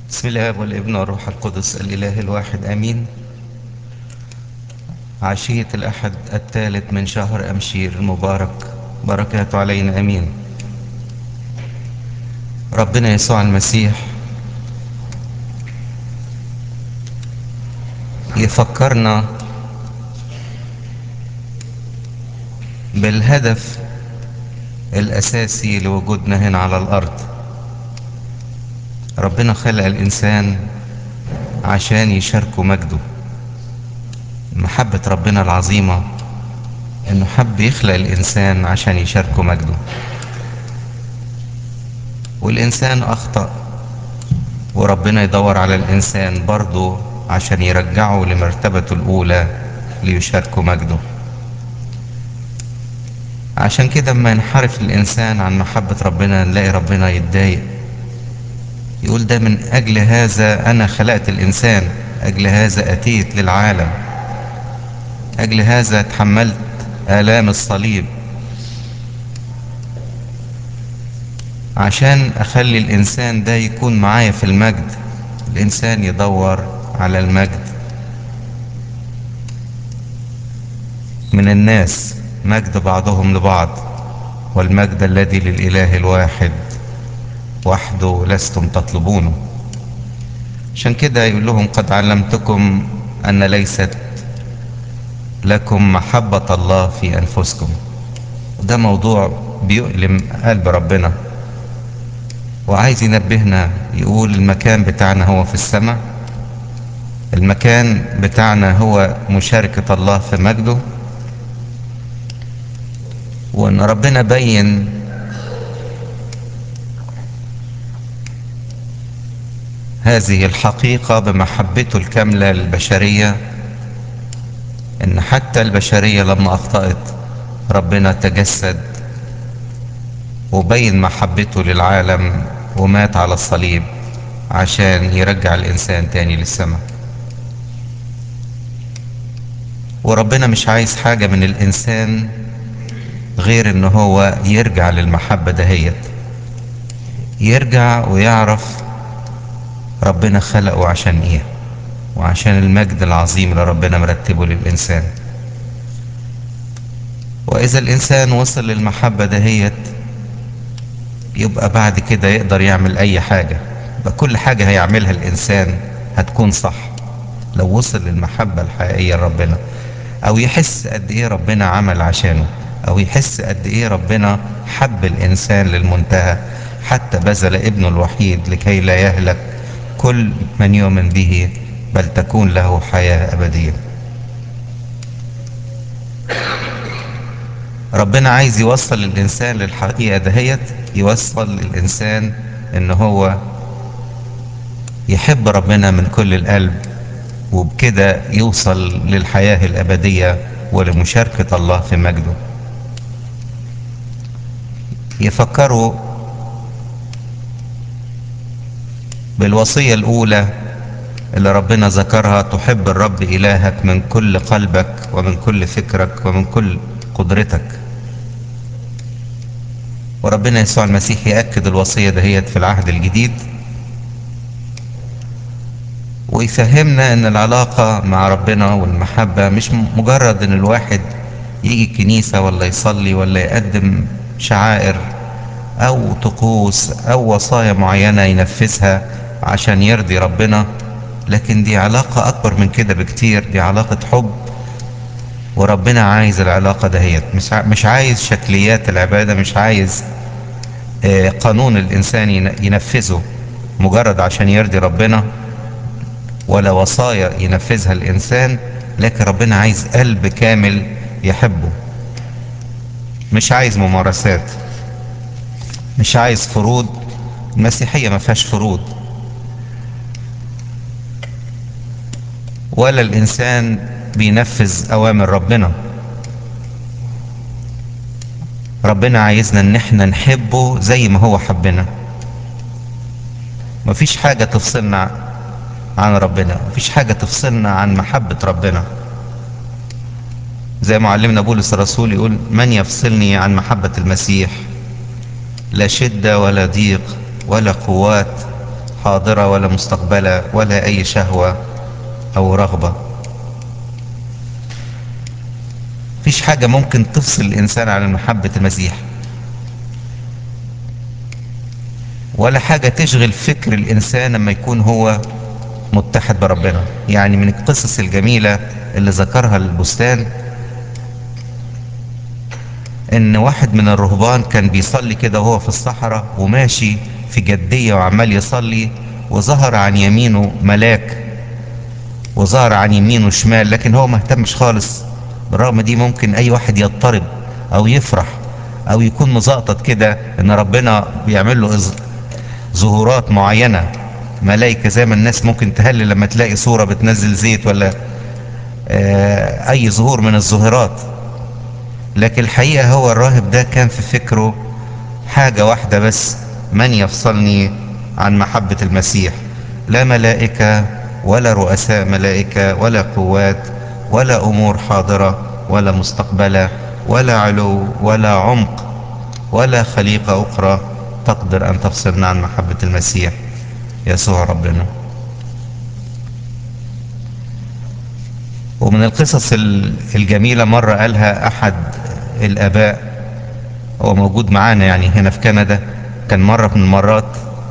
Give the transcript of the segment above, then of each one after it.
بسم الله والابن والروح القدس الإله الواحد آمين عشية الأحد الثالث من شهر أمشير المبارك بركاته علينا آمين ربنا يسوع المسيح يفكرنا بالهدف الأساسي لوجودنا هنا على الأرض ربنا خلق الإنسان عشان يشاركوا مجده محبة ربنا العظيمة إنه حب يخلق الإنسان عشان يشاركوا مجده والإنسان أخطأ وربنا يدور على الإنسان برضه عشان يرجعه لمرتبته الأولى ليشاركوا مجده عشان كده اما ينحرف الإنسان عن محبة ربنا نلاقي ربنا يتضايق يقول ده من أجل هذا أنا خلقت الإنسان أجل هذا أتيت للعالم أجل هذا تحملت آلام الصليب عشان أخلي الإنسان ده يكون معايا في المجد الإنسان يدور على المجد من الناس مجد بعضهم لبعض والمجد الذي للإله الواحد وحده لستم تطلبونه عشان كده يقول لهم قد علمتكم أن ليست لكم محبة الله في أنفسكم ده موضوع بيؤلم قلب ربنا وعايز ينبهنا يقول المكان بتاعنا هو في السماء المكان بتاعنا هو مشاركة الله في مجده وان ربنا بين هذه الحقيقة بمحبته الكاملة للبشرية ان حتى البشرية لما اخطأت ربنا تجسد وبين محبته للعالم ومات على الصليب عشان يرجع الانسان تاني للسماء وربنا مش عايز حاجة من الانسان غير ان هو يرجع للمحبة دهيت يرجع ويعرف ربنا خلقه عشان ايه وعشان المجد العظيم اللي ربنا مرتبه للإنسان وإذا الإنسان وصل للمحبة دهيت يبقى بعد كده يقدر يعمل أي حاجة يبقى كل حاجة هيعملها الإنسان هتكون صح لو وصل للمحبة الحقيقية لربنا أو يحس قد إيه ربنا عمل عشانه أو يحس قد إيه ربنا حب الإنسان للمنتهى حتى بذل ابنه الوحيد لكي لا يهلك كل من يؤمن به بل تكون له حياة أبدية ربنا عايز يوصل الإنسان للحقيقة دهيت يوصل الإنسان إن هو يحب ربنا من كل القلب وبكده يوصل للحياة الأبدية ولمشاركة الله في مجده يفكروا بالوصية الأولى اللي ربنا ذكرها تحب الرب إلهك من كل قلبك ومن كل فكرك ومن كل قدرتك وربنا يسوع المسيح يأكد الوصية دهيت في العهد الجديد ويفهمنا ان العلاقة مع ربنا والمحبة مش مجرد ان الواحد يجي الكنيسة ولا يصلي ولا يقدم شعائر او طقوس او وصايا معينة ينفذها عشان يرضي ربنا لكن دي علاقة أكبر من كده بكتير دي علاقة حب وربنا عايز العلاقة دهيت مش مش عايز شكليات العبادة مش عايز قانون الإنسان ينفذه مجرد عشان يرضي ربنا ولا وصايا ينفذها الإنسان لكن ربنا عايز قلب كامل يحبه مش عايز ممارسات مش عايز فروض المسيحية ما فيهاش فروض ولا الإنسان بينفذ أوامر ربنا ربنا عايزنا ان احنا نحبه زي ما هو حبنا مفيش حاجة تفصلنا عن ربنا مفيش حاجة تفصلنا عن محبة ربنا زي معلمنا بولس الرسول يقول من يفصلني عن محبة المسيح لا شدة ولا ضيق ولا قوات حاضرة ولا مستقبلة ولا أي شهوة أو رغبة مفيش حاجة ممكن تفصل الإنسان عن محبة المسيح ولا حاجة تشغل فكر الإنسان لما يكون هو متحد بربنا يعني من القصص الجميلة اللي ذكرها البستان ان واحد من الرهبان كان بيصلي كده وهو في الصحراء وماشي في جدية وعمال يصلي وظهر عن يمينه ملاك وظهر عن يمينه شمال لكن هو ما اهتمش خالص بالرغم دي ممكن اي واحد يضطرب او يفرح او يكون مزقطط كده ان ربنا بيعمل له ظهورات معينة ملايكة زي ما الناس ممكن تهلل لما تلاقي صورة بتنزل زيت ولا آه اي ظهور من الظهورات لكن الحقيقة هو الراهب ده كان في فكره حاجة واحدة بس من يفصلني عن محبة المسيح لا ملائكة ولا رؤساء ملائكة ولا قوات ولا أمور حاضرة ولا مستقبلة ولا علو ولا عمق ولا خليقة أخرى تقدر أن تفصلنا عن محبة المسيح يسوع ربنا ومن القصص الجميلة مرة قالها أحد الآباء هو موجود معانا يعني هنا في كندا كان مرة من المرات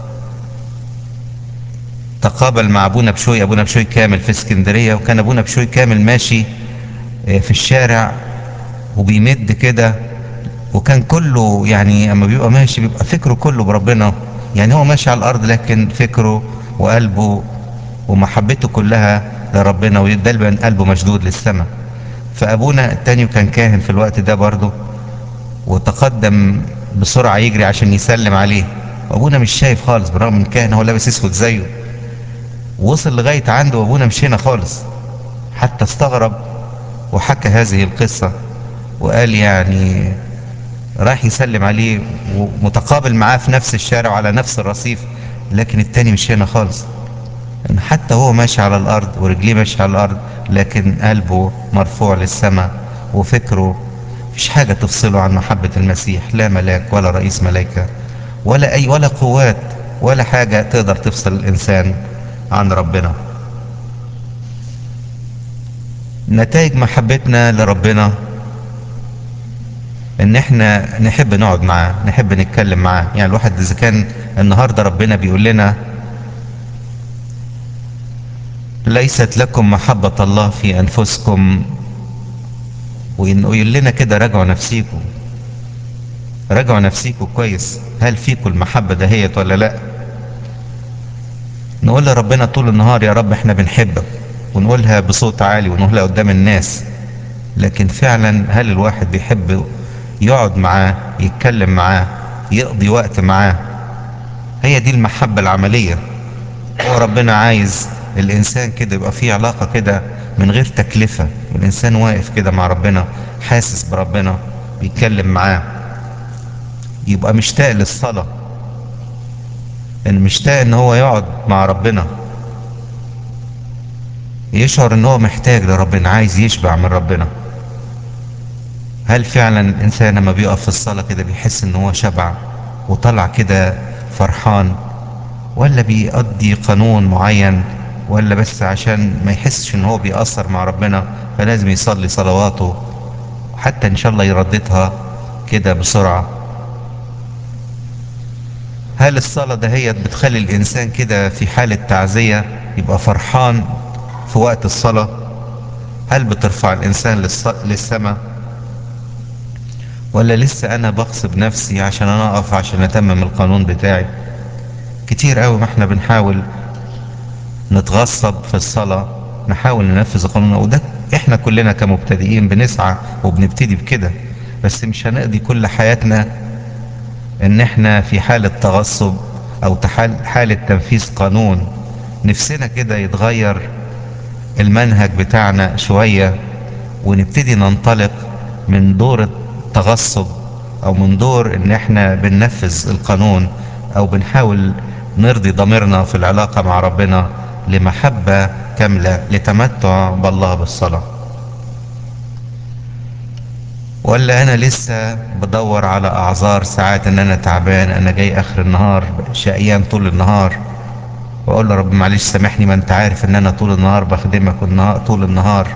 تقابل مع أبونا بشوي أبونا بشوي كامل في اسكندرية وكان أبونا بشوي كامل ماشي في الشارع وبيمد كده وكان كله يعني اما بيبقى ماشي بيبقى فكره كله بربنا يعني هو ماشي على الارض لكن فكره وقلبه ومحبته كلها لربنا ودايما قلبه مشدود للسماء فابونا التاني كان كاهن في الوقت ده برضه وتقدم بسرعة يجري عشان يسلم عليه وابونا مش شايف خالص بالرغم من كاهن هو لابس اسود زيه وصل لغاية عنده وابونا مش هنا خالص حتى استغرب وحكى هذه القصة وقال يعني راح يسلم عليه ومتقابل معاه في نفس الشارع وعلى نفس الرصيف لكن التاني مش هنا خالص ان حتى هو ماشي على الارض ورجليه ماشي على الارض لكن قلبه مرفوع للسماء وفكره مفيش حاجة تفصله عن محبة المسيح لا ملاك ولا رئيس ملائكة ولا اي ولا قوات ولا حاجة تقدر تفصل الانسان عن ربنا نتائج محبتنا لربنا ان احنا نحب نقعد معاه نحب نتكلم معاه يعني الواحد اذا كان النهارده ربنا بيقول لنا ليست لكم محبة الله في انفسكم ويقول لنا كده راجعوا نفسيكم راجعوا نفسيكم كويس هل فيكم المحبة دهيت ولا لا نقول لربنا طول النهار يا رب احنا بنحبك ونقولها بصوت عالي ونقولها قدام الناس لكن فعلا هل الواحد بيحب يقعد معاه يتكلم معاه يقضي وقت معاه هي دي المحبة العملية هو ربنا عايز الإنسان كده يبقى فيه علاقة كده من غير تكلفة الإنسان واقف كده مع ربنا حاسس بربنا بيتكلم معاه يبقى مشتاق للصلاة إن مشتاق إن هو يقعد مع ربنا يشعر إن هو محتاج لربنا عايز يشبع من ربنا هل فعلا الانسان لما بيقف في الصلاه كده بيحس ان هو شبع وطلع كده فرحان ولا بيقضي قانون معين ولا بس عشان ما يحسش ان هو بيأثر مع ربنا فلازم يصلي صلواته حتى ان شاء الله يرددها كده بسرعه هل الصلاه دهيت بتخلي الانسان كده في حاله تعزيه يبقى فرحان في وقت الصلاه هل بترفع الانسان للسماء ولا لسه انا بغصب نفسي عشان انا اقف عشان اتمم القانون بتاعي كتير قوي ما احنا بنحاول نتغصب في الصلاة نحاول ننفذ القانون وده احنا كلنا كمبتدئين بنسعى وبنبتدي بكده بس مش هنقضي كل حياتنا ان احنا في حالة تغصب او حالة تنفيذ قانون نفسنا كده يتغير المنهج بتاعنا شوية ونبتدي ننطلق من دور التغصب او من دور ان احنا بننفذ القانون او بنحاول نرضي ضميرنا في العلاقة مع ربنا لمحبة كاملة لتمتع بالله بالصلاة ولا انا لسه بدور على اعذار ساعات ان انا تعبان انا جاي اخر النهار شقيان طول النهار واقول له رب معلش سامحني ما انت عارف ان انا طول النهار بخدمك والنهار طول النهار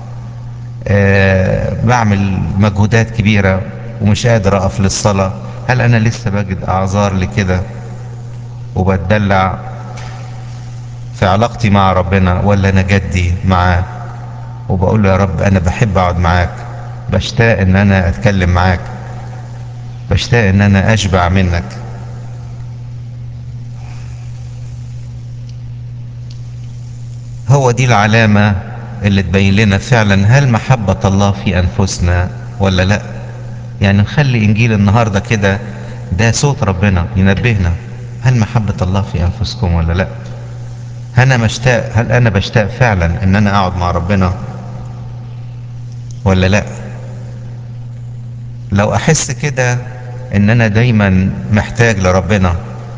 آه بعمل مجهودات كبيرة ومش قادر اقف للصلاة هل انا لسه بجد اعذار لكده وبتدلع في علاقتي مع ربنا ولا انا جدي معاه وبقول له يا رب انا بحب اقعد معاك بشتاق ان انا اتكلم معاك بشتاق ان انا اشبع منك هو دي العلامة اللي تبين لنا فعلا هل محبة الله في انفسنا ولا لا يعني نخلي انجيل النهاردة كده ده صوت ربنا ينبهنا هل محبة الله في انفسكم ولا لا انا مشتاق هل انا بشتاق فعلا ان انا اقعد مع ربنا ولا لا لو احس كده ان انا دايما محتاج لربنا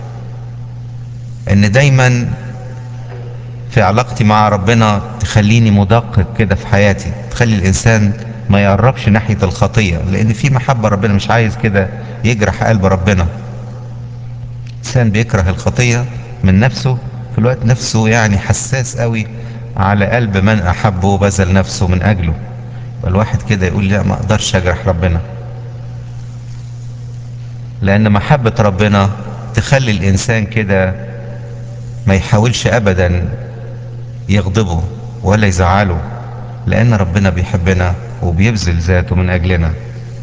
ان دايما في علاقتي مع ربنا تخليني مدقق كده في حياتي تخلي الانسان ما يقربش ناحية الخطية لان في محبة ربنا مش عايز كده يجرح قلب ربنا انسان بيكره الخطية من نفسه في الوقت نفسه يعني حساس قوي على قلب من احبه وبذل نفسه من اجله الواحد كده يقول لا ما اقدرش اجرح ربنا لان محبة ربنا تخلي الانسان كده ما يحاولش ابدا يغضبه ولا يزعله لان ربنا بيحبنا وبيبذل ذاته من اجلنا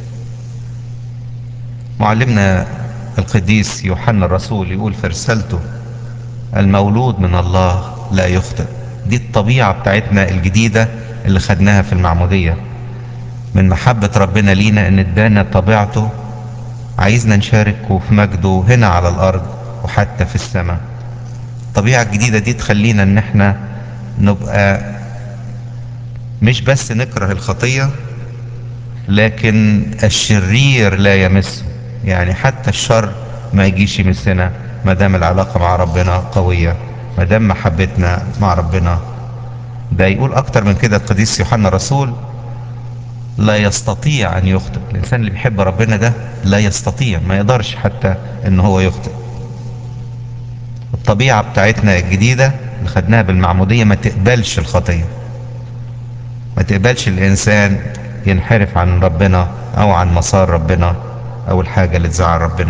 معلمنا القديس يوحنا الرسول يقول في رسالته المولود من الله لا يخطئ دي الطبيعة بتاعتنا الجديدة اللي خدناها في المعمودية من محبة ربنا لينا ان ادانا طبيعته عايزنا نشاركه في مجده هنا على الارض وحتى في السماء الطبيعة الجديدة دي تخلينا ان احنا نبقى مش بس نكره الخطية لكن الشرير لا يمسه يعني حتى الشر ما يجيش يمسنا ما دام العلاقة مع ربنا قوية ما دام محبتنا مع ربنا ده يقول اكتر من كده القديس يوحنا الرسول لا يستطيع ان يخطئ الانسان اللي بيحب ربنا ده لا يستطيع ما يقدرش حتى ان هو يخطئ الطبيعة بتاعتنا الجديدة اللي خدناها بالمعمودية ما تقبلش الخطية ما تقبلش الانسان ينحرف عن ربنا او عن مسار ربنا او الحاجة اللي تزعل ربنا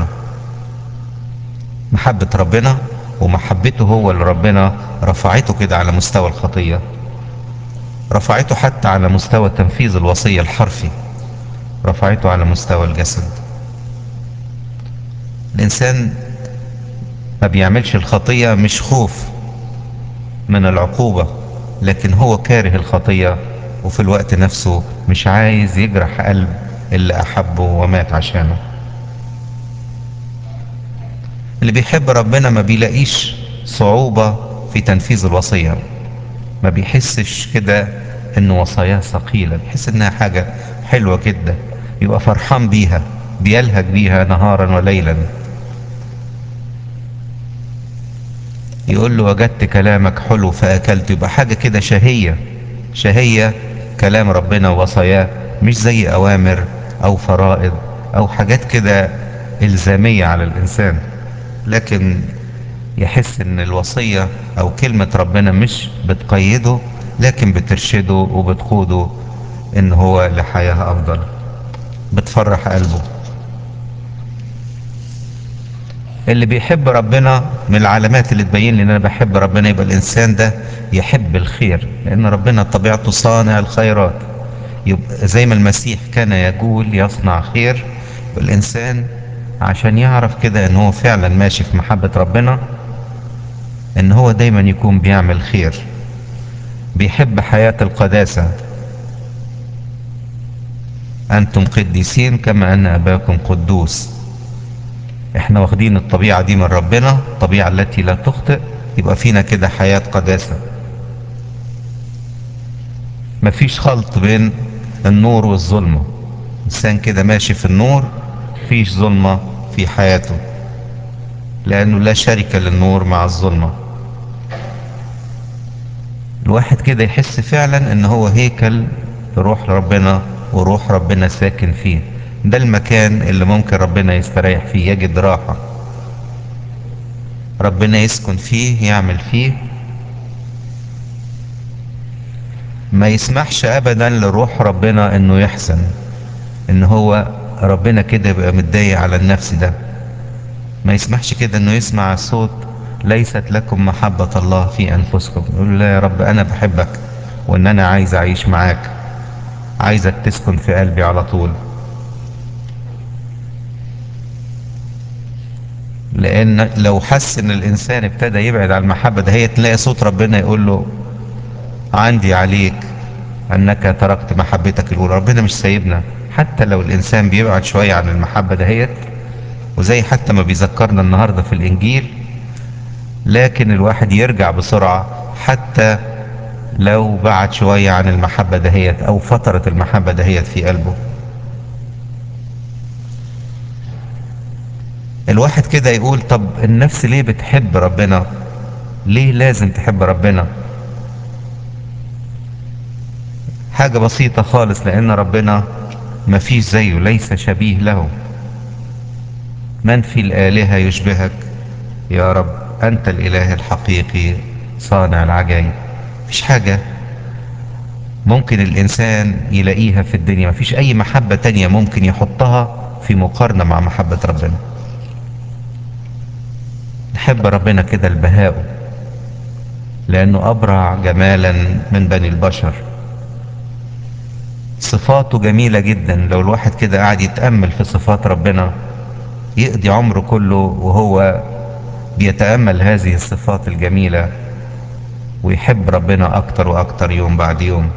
محبة ربنا ومحبته هو اللي ربنا رفعته كده على مستوى الخطية رفعته حتى على مستوى تنفيذ الوصية الحرفي رفعته على مستوى الجسد الانسان ما بيعملش الخطية مش خوف من العقوبة لكن هو كاره الخطية وفي الوقت نفسه مش عايز يجرح قلب اللي احبه ومات عشانه اللي بيحب ربنا ما بيلاقيش صعوبة في تنفيذ الوصية ما بيحسش كده ان وصاياه ثقيلة بيحس انها حاجة حلوة جدا يبقى فرحان بيها بيلهج بيها نهارا وليلا يقول له وجدت كلامك حلو فاكلت يبقى حاجة كده شهية شهية كلام ربنا ووصاياه مش زي اوامر او فرائض او حاجات كده الزامية على الانسان لكن يحس ان الوصية او كلمة ربنا مش بتقيده لكن بترشده وبتقوده ان هو لحياة افضل بتفرح قلبه اللي بيحب ربنا من العلامات اللي تبين لي ان انا بحب ربنا يبقى الانسان ده يحب الخير لان ربنا طبيعته صانع الخيرات يبقى زي ما المسيح كان يقول يصنع خير الانسان عشان يعرف كده ان هو فعلا ماشي في محبة ربنا ان هو دايما يكون بيعمل خير بيحب حياة القداسة انتم قديسين كما ان اباكم قدوس احنا واخدين الطبيعة دي من ربنا الطبيعة التي لا تخطئ يبقى فينا كده حياة قداسة مفيش خلط بين النور والظلمة انسان كده ماشي في النور مفيش ظلمة في حياته لانه لا شركة للنور مع الظلمة الواحد كده يحس فعلا ان هو هيكل لروح ربنا وروح ربنا ساكن فيه ده المكان اللي ممكن ربنا يستريح فيه يجد راحة ربنا يسكن فيه يعمل فيه ما يسمحش ابدا لروح ربنا انه يحزن ان هو ربنا كده يبقى متضايق على النفس ده ما يسمحش كده انه يسمع صوت ليست لكم محبة الله في انفسكم يقول لا يا رب انا بحبك وان انا عايز اعيش معاك عايزك تسكن في قلبي على طول لان لو حس ان الانسان ابتدى يبعد عن المحبة ده هي تلاقي صوت ربنا يقول له عندي عليك انك تركت محبتك الاولى ربنا مش سايبنا حتى لو الانسان بيبعد شوية عن المحبة دهيت وزي حتى ما بيذكرنا النهاردة في الانجيل لكن الواحد يرجع بسرعة حتى لو بعد شوية عن المحبة دهيت او فترة المحبة دهيت في قلبه الواحد كده يقول طب النفس ليه بتحب ربنا ليه لازم تحب ربنا حاجة بسيطة خالص لان ربنا مفيش زيه ليس شبيه له من في الآلهة يشبهك يا رب أنت الإله الحقيقي صانع العجائب مفيش حاجة ممكن الإنسان يلاقيها في الدنيا مفيش أي محبة تانية ممكن يحطها في مقارنة مع محبة ربنا نحب ربنا كده البهاء لأنه أبرع جمالا من بني البشر صفاته جميلة جدا لو الواحد كده قاعد يتأمل في صفات ربنا يقضي عمره كله وهو بيتأمل هذه الصفات الجميلة ويحب ربنا أكتر وأكتر يوم بعد يوم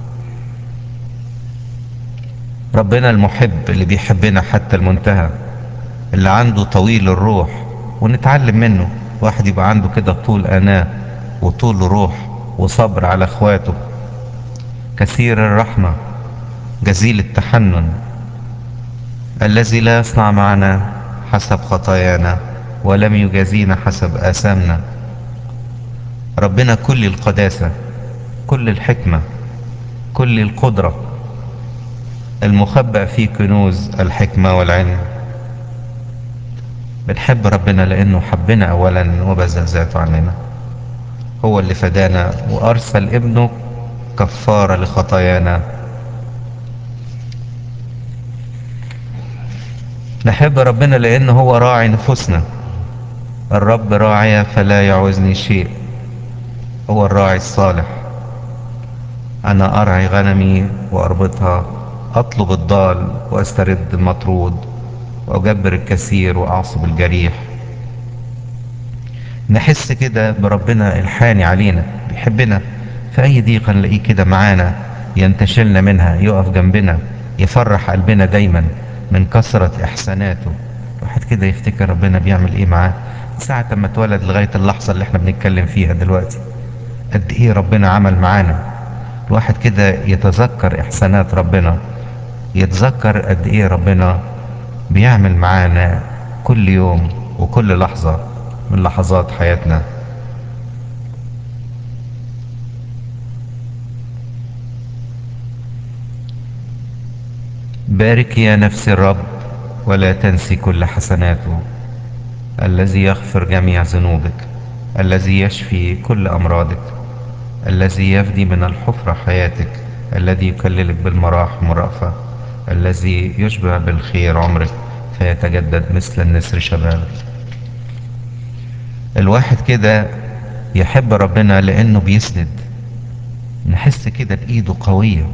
ربنا المحب اللي بيحبنا حتى المنتهى اللي عنده طويل الروح ونتعلم منه واحد يبقى عنده كده طول أناة وطول روح وصبر على اخواته كثير الرحمة جزيل التحنن الذي لا يصنع معنا حسب خطايانا ولم يجازينا حسب آثامنا ربنا كل القداسة كل الحكمة كل القدرة المخبأ في كنوز الحكمة والعلم بنحب ربنا لأنه حبنا أولا وبذل ذاته عننا هو اللي فدانا وأرسل ابنه كفارة لخطايانا نحب ربنا لأنه هو راعي نفوسنا الرب راعي فلا يعوزني شيء هو الراعي الصالح أنا أرعي غنمي وأربطها أطلب الضال وأسترد المطرود وأجبر الكثير وأعصب الجريح نحس كده بربنا الحاني علينا بيحبنا في أي ضيقة نلاقيه كده معانا ينتشلنا منها يقف جنبنا يفرح قلبنا دايما من كثرة إحساناته الواحد كده يفتكر ربنا بيعمل إيه معاه ساعة ما اتولد لغاية اللحظة اللي احنا بنتكلم فيها دلوقتي قد إيه ربنا عمل معانا الواحد كده يتذكر إحسانات ربنا يتذكر قد إيه ربنا بيعمل معانا كل يوم وكل لحظة من لحظات حياتنا بارك يا نفس الرب ولا تنسي كل حسناته الذي يغفر جميع ذنوبك الذي يشفي كل أمراضك الذي يفدي من الحفرة حياتك الذي يكللك بالمراحم والرأفة الذي يشبع بالخير عمرك فيتجدد مثل النسر شبابك الواحد كده يحب ربنا لأنه بيسند نحس كده بإيده قوية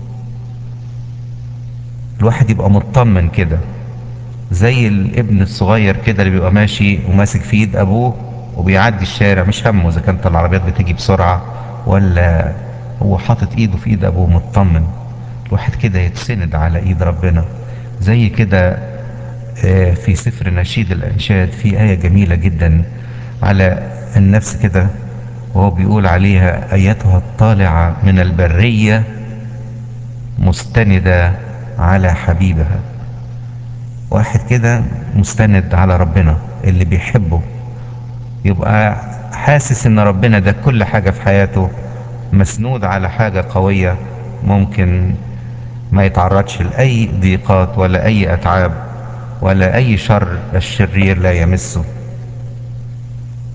الواحد يبقى مطمن كده زي الابن الصغير كده اللي بيبقى ماشي وماسك في ايد ابوه وبيعدي الشارع مش همه اذا كانت العربيات بتيجي بسرعة ولا هو حاطط ايده في ايد ابوه مطمن الواحد كده يتسند على ايد ربنا زي كده في سفر نشيد الانشاد في آية جميلة جدا على النفس كده وهو بيقول عليها ايتها الطالعة من البرية مستندة على حبيبها واحد كده مستند على ربنا اللي بيحبه يبقى حاسس ان ربنا ده كل حاجة في حياته مسنود على حاجة قوية ممكن ما يتعرضش لأي ضيقات ولا أي أتعاب ولا أي شر الشرير لا يمسه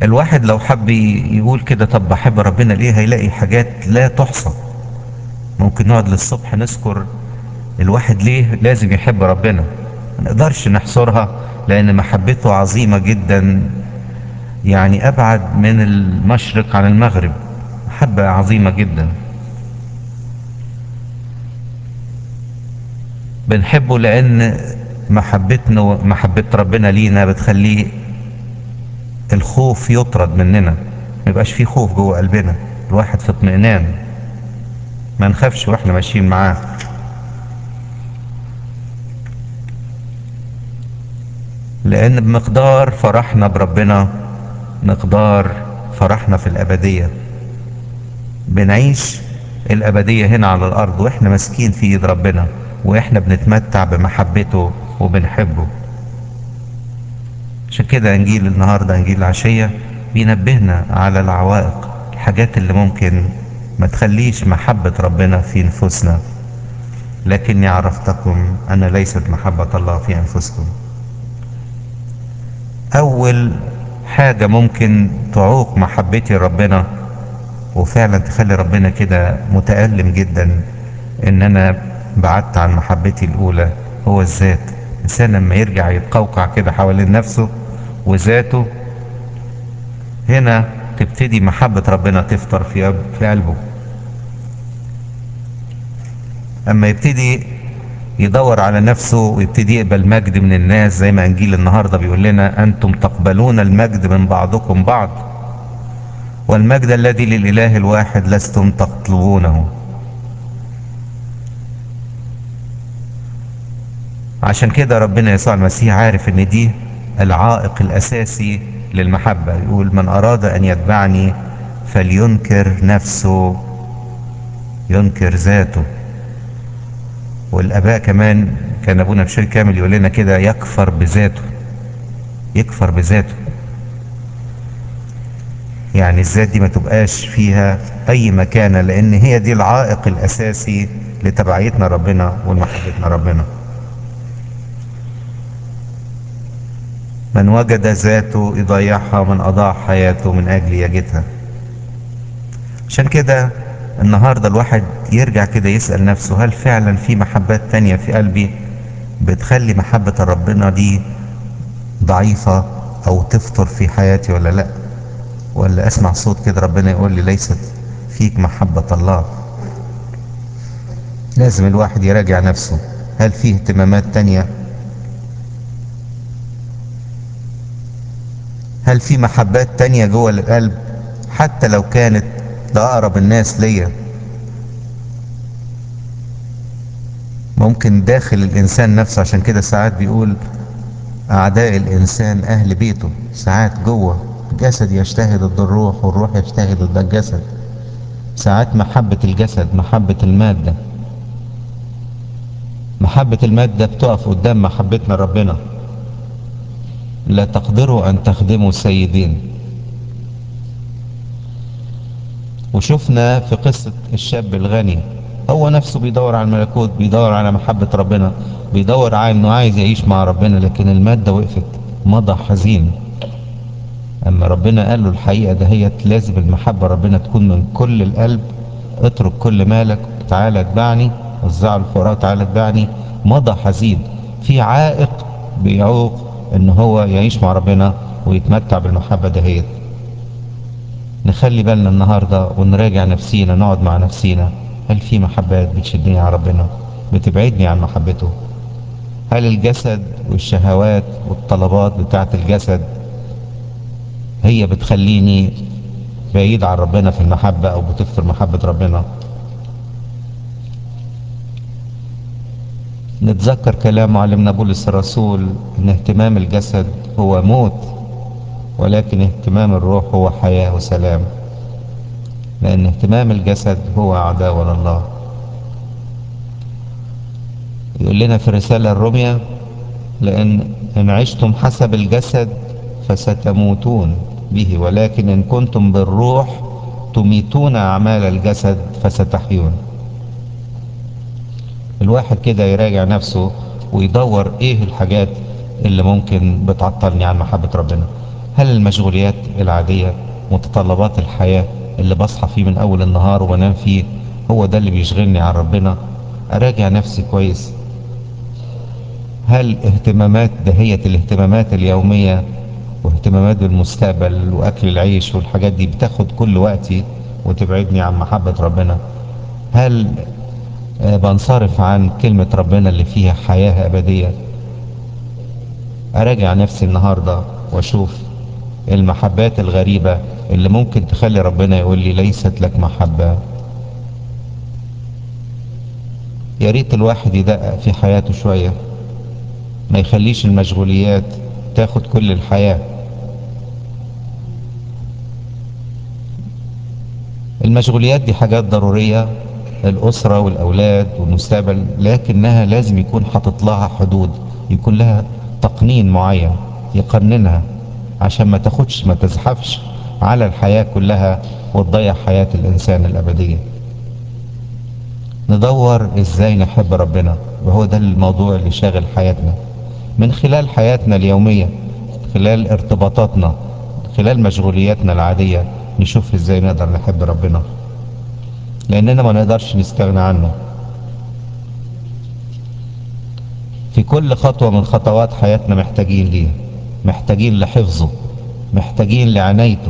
الواحد لو حب يقول كده طب بحب ربنا ليه هيلاقي حاجات لا تحصى ممكن نقعد للصبح نذكر الواحد ليه لازم يحب ربنا ما نقدرش نحصرها لان محبته عظيمة جدا يعني ابعد من المشرق عن المغرب محبة عظيمة جدا بنحبه لان محبتنا محبة ربنا لينا بتخليه الخوف يطرد مننا ما يبقاش فيه خوف جوه قلبنا الواحد في اطمئنان ما نخافش واحنا ماشيين معاه لان بمقدار فرحنا بربنا مقدار فرحنا في الابدية بنعيش الابدية هنا على الارض واحنا ماسكين في ايد ربنا واحنا بنتمتع بمحبته وبنحبه عشان كده انجيل النهاردة انجيل العشية بينبهنا على العوائق الحاجات اللي ممكن ما تخليش محبة ربنا في نفوسنا لكني عرفتكم أن ليست محبة الله في أنفسكم أول حاجة ممكن تعوق محبتي ربنا وفعلا تخلي ربنا كده متألم جدا إن أنا بعدت عن محبتي الأولى هو الذات الإنسان لما يرجع يتقوقع كده حوالين نفسه وذاته هنا تبتدي محبة ربنا تفطر في في قلبه اما يبتدي يدور على نفسه ويبتدي يقبل مجد من الناس زي ما انجيل النهارده بيقول لنا انتم تقبلون المجد من بعضكم بعض والمجد الذي للاله الواحد لستم تطلبونه عشان كده ربنا يسوع المسيح عارف ان دي العائق الاساسي للمحبة يقول من اراد ان يتبعني فلينكر نفسه ينكر ذاته والاباء كمان كان ابونا بشير كامل يقول لنا كده يكفر بذاته يكفر بذاته يعني الذات دي ما تبقاش فيها اي مكانة لان هي دي العائق الاساسي لتبعيتنا ربنا ولمحبتنا ربنا من وجد ذاته يضيعها من اضاع حياته من اجل يجدها عشان كده النهاردة الواحد يرجع كده يسأل نفسه هل فعلا في محبات تانية في قلبي بتخلي محبة ربنا دي ضعيفة او تفطر في حياتي ولا لا ولا اسمع صوت كده ربنا يقول لي ليست فيك محبة الله لازم الواحد يراجع نفسه هل فيه اهتمامات تانية هل في محبات تانية جوه القلب حتى لو كانت لأقرب الناس ليا ممكن داخل الإنسان نفسه عشان كده ساعات بيقول أعداء الإنسان أهل بيته ساعات جوه الجسد يجتهد ضد الروح والروح يجتهد ضد الجسد ساعات محبة الجسد محبة المادة محبة المادة بتقف قدام محبتنا ربنا لا تقدروا أن تخدموا سيدين وشفنا في قصة الشاب الغني هو نفسه بيدور على الملكوت بيدور على محبة ربنا بيدور على انه عايز يعيش مع ربنا لكن المادة وقفت مضى حزين اما ربنا قال له الحقيقة دهيت لازم المحبة ربنا تكون من كل القلب اترك كل مالك تعالى اتبعني وزع الفقراء تعالى اتبعني مضى حزين في عائق بيعوق ان هو يعيش مع ربنا ويتمتع بالمحبة دهيت نخلي بالنا النهاردة ونراجع نفسينا نقعد مع نفسينا هل في محبات بتشدني على ربنا بتبعدني عن محبته هل الجسد والشهوات والطلبات بتاعت الجسد هي بتخليني بعيد عن ربنا في المحبة او بتكثر محبة ربنا نتذكر كلام معلمنا بولس الرسول ان اهتمام الجسد هو موت ولكن اهتمام الروح هو حياة وسلام لأن اهتمام الجسد هو عداوة لله يقول لنا في الرسالة الرومية لأن إن عشتم حسب الجسد فستموتون به ولكن إن كنتم بالروح تميتون أعمال الجسد فستحيون الواحد كده يراجع نفسه ويدور ايه الحاجات اللي ممكن بتعطلني عن محبة ربنا هل المشغوليات العادية متطلبات الحياة اللي بصحى فيه من أول النهار وبنام فيه هو ده اللي بيشغلني عن ربنا أراجع نفسي كويس هل اهتمامات دهية الاهتمامات اليومية واهتمامات بالمستقبل وأكل العيش والحاجات دي بتاخد كل وقتي وتبعدني عن محبة ربنا هل آه، بنصرف عن كلمة ربنا اللي فيها حياة أبدية أراجع نفسي النهاردة وأشوف المحبات الغريبة اللي ممكن تخلي ربنا يقول لي ليست لك محبة يا ريت الواحد يدقق في حياته شوية ما يخليش المشغوليات تاخد كل الحياة المشغوليات دي حاجات ضرورية الأسرة والأولاد والمستقبل لكنها لازم يكون حاطط لها حدود يكون لها تقنين معين يقننها عشان ما تاخدش ما تزحفش على الحياة كلها وتضيع حياة الإنسان الأبدية ندور إزاي نحب ربنا وهو ده الموضوع اللي شاغل حياتنا من خلال حياتنا اليومية خلال ارتباطاتنا خلال مشغولياتنا العادية نشوف ازاي نقدر نحب ربنا لاننا ما نقدرش نستغنى عنه في كل خطوة من خطوات حياتنا محتاجين ليه محتاجين لحفظه محتاجين لعنايته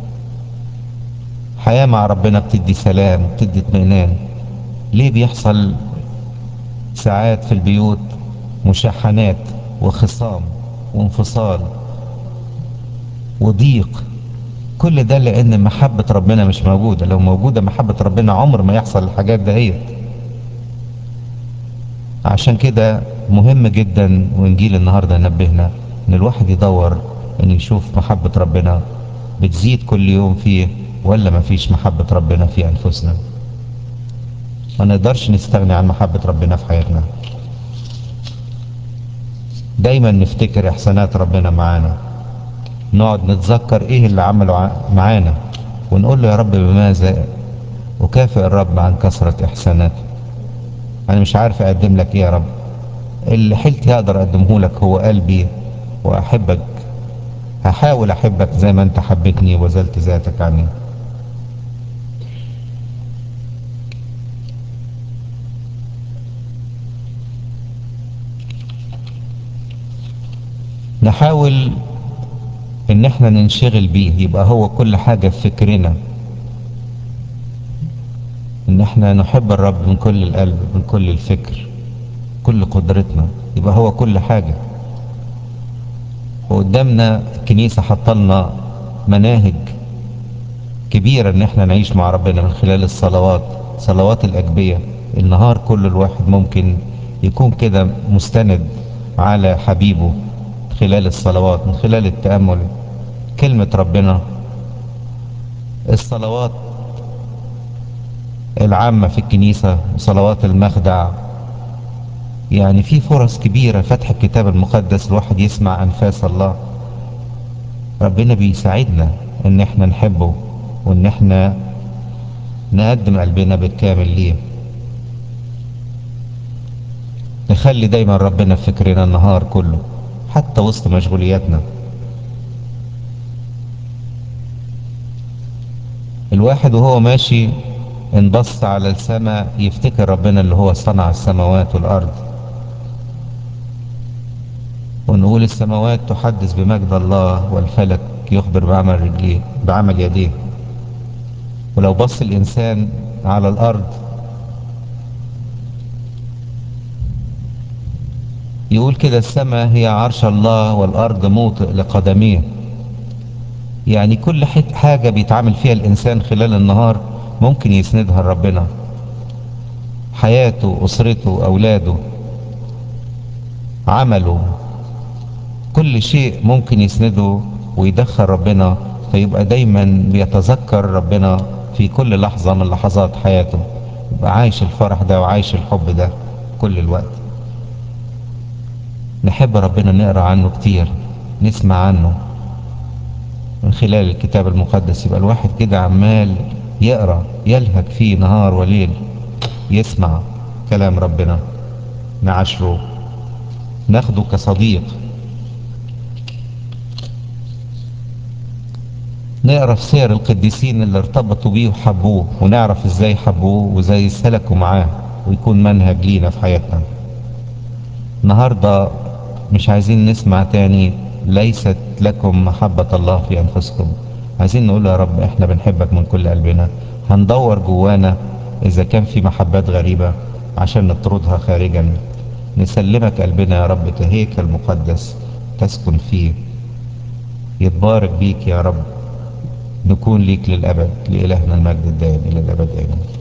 حياة مع ربنا بتدي سلام بتدي اطمئنان ليه بيحصل ساعات في البيوت مشاحنات وخصام وانفصال وضيق كل ده لان محبة ربنا مش موجودة لو موجودة محبة ربنا عمر ما يحصل الحاجات دهيت عشان كده مهم جدا وانجيل النهاردة نبهنا ان الواحد يدور ان يشوف محبة ربنا بتزيد كل يوم فيه ولا مفيش محبة ربنا في انفسنا ما نقدرش نستغني عن محبة ربنا في حياتنا دايما نفتكر احسانات ربنا معانا نقعد نتذكر ايه اللي عمله ع- معانا ونقول له يا رب بماذا اكافئ الرب عن كثرة احساناته انا مش عارف اقدم لك ايه يا رب اللي حيلتي اقدر اقدمه لك هو قلبي واحبك هحاول احبك زي ما انت حبيتني وبذلت ذاتك عني نحاول ان احنا ننشغل بيه يبقى هو كل حاجة في فكرنا ان احنا نحب الرب من كل القلب من كل الفكر كل قدرتنا يبقى هو كل حاجة وقدامنا الكنيسة حطلنا مناهج كبيرة ان احنا نعيش مع ربنا من خلال الصلوات صلوات الأجبية النهار كل الواحد ممكن يكون كده مستند على حبيبه خلال الصلوات من خلال التأمل كلمة ربنا الصلوات العامة في الكنيسة صلوات المخدع يعني في فرص كبيرة فتح الكتاب المقدس الواحد يسمع أنفاس الله ربنا بيساعدنا ان احنا نحبه وان احنا نقدم قلبنا بالكامل ليه نخلي دايما ربنا في فكرنا النهار كله حتى وسط مشغولياتنا الواحد وهو ماشي ان بص على السماء يفتكر ربنا اللي هو صنع السماوات والارض ونقول السماوات تحدث بمجد الله والفلك يخبر بعمل رجليه بعمل يديه ولو بص الانسان على الارض يقول كده السماء هي عرش الله والارض موطئ لقدميه يعني كل حت- حاجة بيتعامل فيها الانسان خلال النهار ممكن يسندها لربنا حياته اسرته اولاده عمله كل شيء ممكن يسنده ويدخل ربنا فيبقى دايما بيتذكر ربنا في كل لحظة من لحظات حياته يبقى عايش الفرح ده وعايش الحب ده كل الوقت نحب ربنا نقرأ عنه كتير نسمع عنه من خلال الكتاب المقدس يبقى الواحد كده عمال يقرأ يلهج فيه نهار وليل يسمع كلام ربنا نعشره ناخده كصديق نقرا في سير القديسين اللي ارتبطوا بيه وحبوه ونعرف ازاي حبوه وازاي سلكوا معاه ويكون منهج لينا في حياتنا النهارده مش عايزين نسمع تاني ليست لكم محبة الله في أنفسكم عايزين نقول يا رب احنا بنحبك من كل قلبنا هندور جوانا إذا كان في محبات غريبة عشان نطردها خارجا نسلمك قلبنا يا رب كهيكل مقدس تسكن فيه يتبارك بيك يا رب نكون ليك للأبد لإلهنا المجد الدائم إلى الأبد آمين